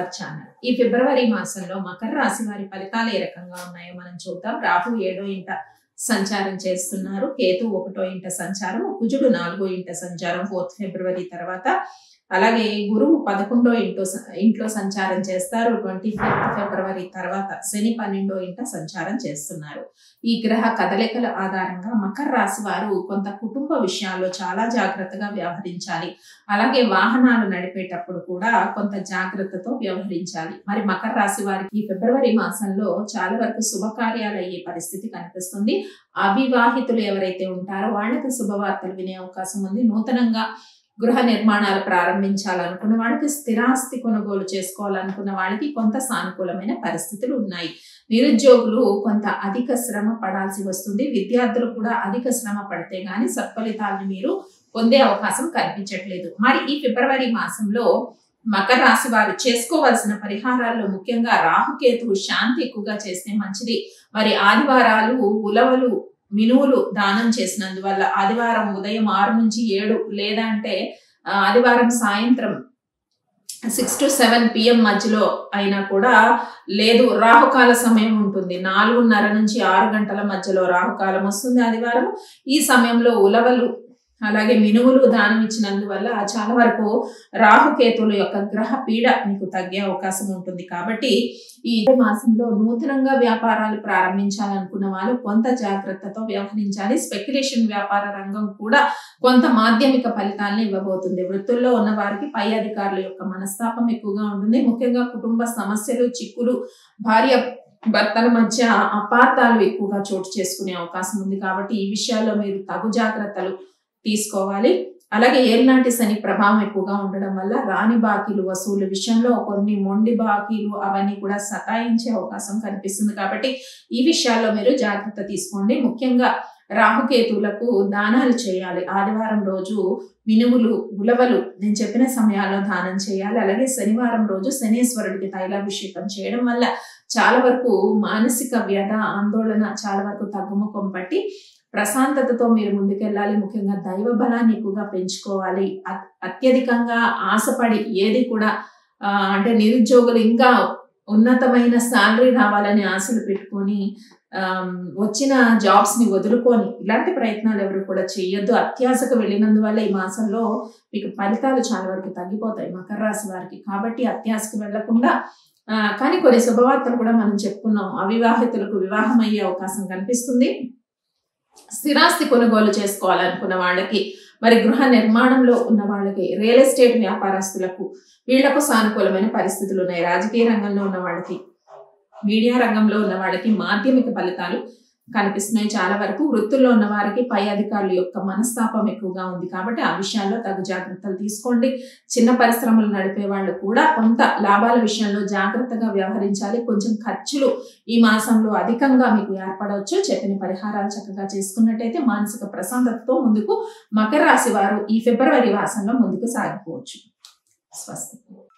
our channel ఈ ఫిబ్రవరి మాసంలో మకర రాశి వారి ఫలితాలు ఏ రకంగా ఉన్నాయో మనం చూద్దాం రాహు ఏడో ఇంట సంచారం చేస్తున్నారు కేతు ఒకటో ఇంట సంచారం కుజుడు నాలుగో ఇంట సంచారం ఫోర్త్ ఫిబ్రవరి తర్వాత అలాగే గురువు పదకొండో ఇంటో ఇంట్లో సంచారం చేస్తారు ట్వంటీ ఫిఫ్త్ ఫిబ్రవరి తర్వాత శని పన్నెండో ఇంట సంచారం చేస్తున్నారు ఈ గ్రహ కదలికల ఆధారంగా మకర రాశి వారు కొంత కుటుంబ విషయాల్లో చాలా జాగ్రత్తగా వ్యవహరించాలి అలాగే వాహనాలు నడిపేటప్పుడు కూడా కొంత జాగ్రత్తతో వ్యవహరించాలి మరి మకర రాశి వారికి ఫిబ్రవరి మాసంలో చాలా వరకు శుభకార్యాలు అయ్యే పరిస్థితి కనిపిస్తుంది అవివాహితులు ఎవరైతే ఉంటారో వాళ్ళకి శుభవార్తలు వినే అవకాశం ఉంది నూతనంగా గృహ నిర్మాణాలు ప్రారంభించాలనుకున్న వాళ్ళకి స్థిరాస్తి కొనుగోలు చేసుకోవాలనుకున్న వాళ్ళకి కొంత సానుకూలమైన పరిస్థితులు ఉన్నాయి నిరుద్యోగులు కొంత అధిక శ్రమ పడాల్సి వస్తుంది విద్యార్థులు కూడా అధిక శ్రమ పడితే గాని సత్ఫలితాలను మీరు పొందే అవకాశం కనిపించట్లేదు మరి ఈ ఫిబ్రవరి మాసంలో మకర రాశి వారు చేసుకోవాల్సిన పరిహారాల్లో ముఖ్యంగా రాహుకేతువు శాంతి ఎక్కువగా చేస్తే మంచిది మరి ఆదివారాలు ఉలవలు మినువులు దానం చేసినందువల్ల ఆదివారం ఉదయం ఆరు నుంచి ఏడు లేదా అంటే ఆదివారం సాయంత్రం సిక్స్ టు సెవెన్ పిఎం మధ్యలో అయినా కూడా లేదు రాహుకాల సమయం ఉంటుంది నాలుగున్నర నుంచి ఆరు గంటల మధ్యలో రాహుకాలం వస్తుంది ఆదివారం ఈ సమయంలో ఉలవలు అలాగే మినువులు దానం ఇచ్చినందువల్ల చాలా వరకు రాహుకేతుల యొక్క గ్రహ పీడ మీకు తగ్గే అవకాశం ఉంటుంది కాబట్టి ఈ మాసంలో నూతనంగా వ్యాపారాలు ప్రారంభించాలనుకున్న వాళ్ళు కొంత జాగ్రత్తతో వ్యవహరించాలి స్పెక్యులేషన్ వ్యాపార రంగం కూడా కొంత మాధ్యమిక ఫలితాలను ఇవ్వబోతుంది వృత్తుల్లో ఉన్న వారికి పై అధికారుల యొక్క మనస్తాపం ఎక్కువగా ఉంటుంది ముఖ్యంగా కుటుంబ సమస్యలు చిక్కులు భార్య భర్తల మధ్య అపార్థాలు ఎక్కువగా చోటు చేసుకునే అవకాశం ఉంది కాబట్టి ఈ విషయాల్లో మీరు తగు జాగ్రత్తలు తీసుకోవాలి అలాగే ఏలినాటి శని ప్రభావం ఎక్కువగా ఉండడం వల్ల రాని బాకీలు వసూలు విషయంలో కొన్ని మొండి బాకీలు అవన్నీ కూడా సతాయించే అవకాశం కనిపిస్తుంది కాబట్టి ఈ విషయాల్లో మీరు జాగ్రత్త తీసుకోండి ముఖ్యంగా రాహుకేతువులకు దానాలు చేయాలి ఆదివారం రోజు మినుములు ఉలవలు నేను చెప్పిన సమయాల్లో దానం చేయాలి అలాగే శనివారం రోజు శనీశ్వరుడికి తైలాభిషేకం చేయడం వల్ల చాలా వరకు మానసిక వ్యధ ఆందోళన చాలా వరకు తగ్గుముఖం పట్టి ప్రశాంతతతో మీరు ముందుకెళ్ళాలి ముఖ్యంగా దైవ బలాన్ని ఎక్కువగా పెంచుకోవాలి అత్యధికంగా ఆశపడి ఏది కూడా అంటే నిరుద్యోగులు ఇంకా ఉన్నతమైన శాలరీ రావాలని ఆశలు పెట్టుకొని వచ్చిన జాబ్స్ ని వదులుకొని ఇలాంటి ప్రయత్నాలు ఎవరు కూడా చేయొద్దు అత్యాశకు వెళ్ళినందువల్ల ఈ మాసంలో మీకు ఫలితాలు చాలా వరకు తగ్గిపోతాయి మకర రాశి వారికి కాబట్టి అత్యాశకు వెళ్లకుండా కానీ కొన్ని శుభవార్తలు కూడా మనం చెప్పుకున్నాం అవివాహితులకు వివాహం అయ్యే అవకాశం కనిపిస్తుంది స్థిరాస్తి కొనుగోలు చేసుకోవాలనుకున్న వాళ్ళకి మరి గృహ నిర్మాణంలో ఉన్న వాళ్ళకి రియల్ ఎస్టేట్ వ్యాపారస్తులకు వీళ్లకు సానుకూలమైన పరిస్థితులు ఉన్నాయి రాజకీయ రంగంలో ఉన్న వాళ్ళకి మీడియా రంగంలో ఉన్న వాళ్ళకి మాధ్యమిక ఫలితాలు కనిపిస్తున్నాయి చాలా వరకు వృత్తుల్లో ఉన్న వారికి పై అధికారుల యొక్క మనస్తాపం ఎక్కువగా ఉంది కాబట్టి ఆ విషయాల్లో తగు జాగ్రత్తలు తీసుకోండి చిన్న పరిశ్రమలు నడిపే వాళ్ళు కూడా కొంత లాభాల విషయంలో జాగ్రత్తగా వ్యవహరించాలి కొంచెం ఖర్చులు ఈ మాసంలో అధికంగా మీకు ఏర్పడవచ్చు చెప్పిన పరిహారాలు చక్కగా చేసుకున్నట్టయితే మానసిక ప్రశాంతతతో ముందుకు మకర రాశి వారు ఈ ఫిబ్రవరి మాసంలో ముందుకు సాగిపోవచ్చు స్వస్తి